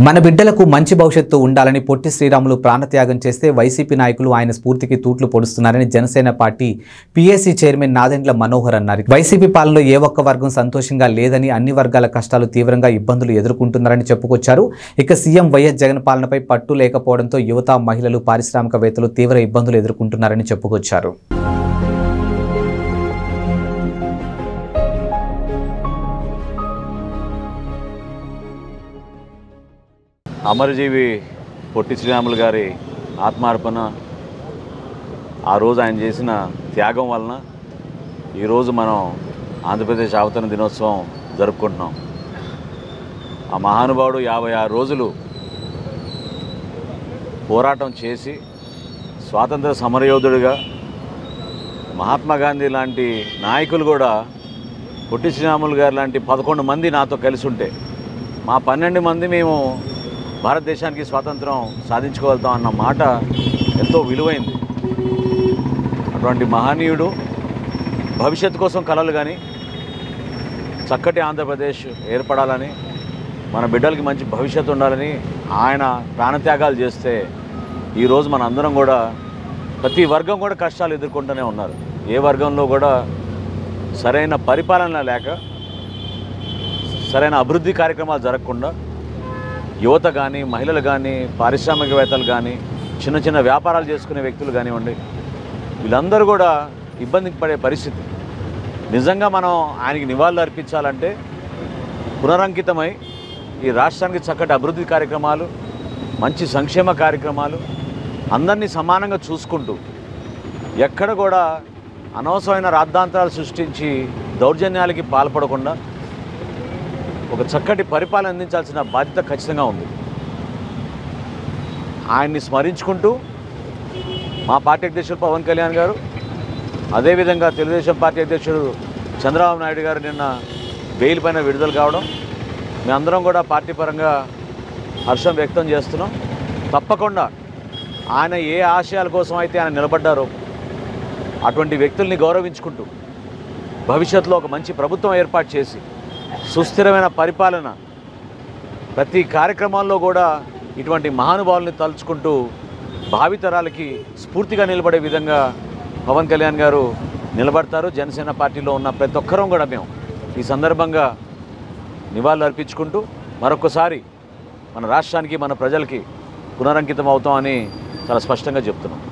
మన బిడ్డలకు మంచి భవిష్యత్తు ఉండాలని పొట్టి శ్రీరాములు ప్రాణత్యాగం చేస్తే వైసీపీ నాయకులు ఆయన స్ఫూర్తికి తూట్లు పొడుస్తున్నారని Janasena party PAC chairman Nadendla Manohar అన్నారు వైసీపీ పాలనలో ఏ ఒక్క వర్గం సంతోషంగా లేదని అన్ని వర్గాల కష్టాలు తీవ్రంగా ఇబ్బందులు ఎదుర్కొంటున్నారని చెప్పుకొచ్చారు ఇక సీఎం వైఎస్ జగన్ పాలనపై పట్టు లేకపోవడంతో యువత మహిళలు పారిశ్రామికవేత్తలు తీవ్ర ఇబ్బందులు ఎదుర్కొంటున్నారని చెప్పుకొచ్చారు అమరజీవి పొట్టి శ్రీరాములు గారి ఆత్మార్పణ ఆ రోజు ఆయన చేసిన త్యాగం వలన ఈరోజు మనం ఆంధ్రప్రదేశ్ అవతరణ దినోత్సవం జరుపుకుంటున్నాం ఆ మహానుభావుడు యాభై ఆరు రోజులు పోరాటం చేసి స్వాతంత్ర సమరయోధుడిగా మహాత్మా గాంధీ లాంటి నాయకులు కూడా పొట్టి శ్రీరాములు గారు లాంటి పదకొండు మంది నాతో కలిసి ఉంటే మా పన్నెండు మంది మేము భారతదేశానికి స్వాతంత్రం సాధించుకోగలుగుతాం అన్న మాట ఎంతో విలువైంది అటువంటి మహనీయుడు భవిష్యత్తు కోసం కలలు కానీ చక్కటి ఆంధ్రప్రదేశ్ ఏర్పడాలని మన బిడ్డలకి మంచి భవిష్యత్తు ఉండాలని ఆయన ప్రాణత్యాగాలు చేస్తే ఈరోజు మన అందరం కూడా ప్రతి వర్గం కూడా కష్టాలు ఎదుర్కొంటూనే ఉన్నారు ఏ వర్గంలో కూడా సరైన పరిపాలన లేక సరైన అభివృద్ధి కార్యక్రమాలు జరగకుండా యువత కానీ మహిళలు కానీ పారిశ్రామికవేత్తలు కానీ చిన్న చిన్న వ్యాపారాలు చేసుకునే వ్యక్తులు కానివ్వండి వీళ్ళందరూ కూడా ఇబ్బందికి పడే పరిస్థితి నిజంగా మనం ఆయనకి నివాళులు అర్పించాలంటే పునరంకితమై ఈ రాష్ట్రానికి చక్కటి అభివృద్ధి కార్యక్రమాలు మంచి సంక్షేమ కార్యక్రమాలు అందరినీ సమానంగా చూసుకుంటూ ఎక్కడ కూడా అనవసరమైన రాద్ధాంతరాలు సృష్టించి దౌర్జన్యాలకి పాల్పడకుండా ఒక చక్కటి పరిపాలన అందించాల్సిన బాధ్యత ఖచ్చితంగా ఉంది ఆయన్ని స్మరించుకుంటూ మా పార్టీ అధ్యక్షుడు పవన్ కళ్యాణ్ గారు అదేవిధంగా తెలుగుదేశం పార్టీ అధ్యక్షుడు చంద్రబాబు నాయుడు గారు నిన్న బెయిల్ పైన విడుదల కావడం మేమందరం కూడా పార్టీ పరంగా హర్షం వ్యక్తం చేస్తున్నాం తప్పకుండా ఆయన ఏ ఆశయాల కోసం అయితే ఆయన నిలబడ్డారో అటువంటి వ్యక్తుల్ని గౌరవించుకుంటూ భవిష్యత్తులో ఒక మంచి ప్రభుత్వం ఏర్పాటు చేసి సుస్థిరమైన పరిపాలన ప్రతి కార్యక్రమాల్లో కూడా ఇటువంటి మహానుభావుల్ని తలుచుకుంటూ భావితరాలకి స్ఫూర్తిగా నిలబడే విధంగా పవన్ కళ్యాణ్ గారు నిలబడతారు జనసేన పార్టీలో ఉన్న ప్రతి ఒక్కరం కూడా మేము ఈ సందర్భంగా నివాళులు అర్పించుకుంటూ మరొకసారి మన రాష్ట్రానికి మన ప్రజలకి పునరంకితం అవుతామని చాలా స్పష్టంగా చెప్తున్నాం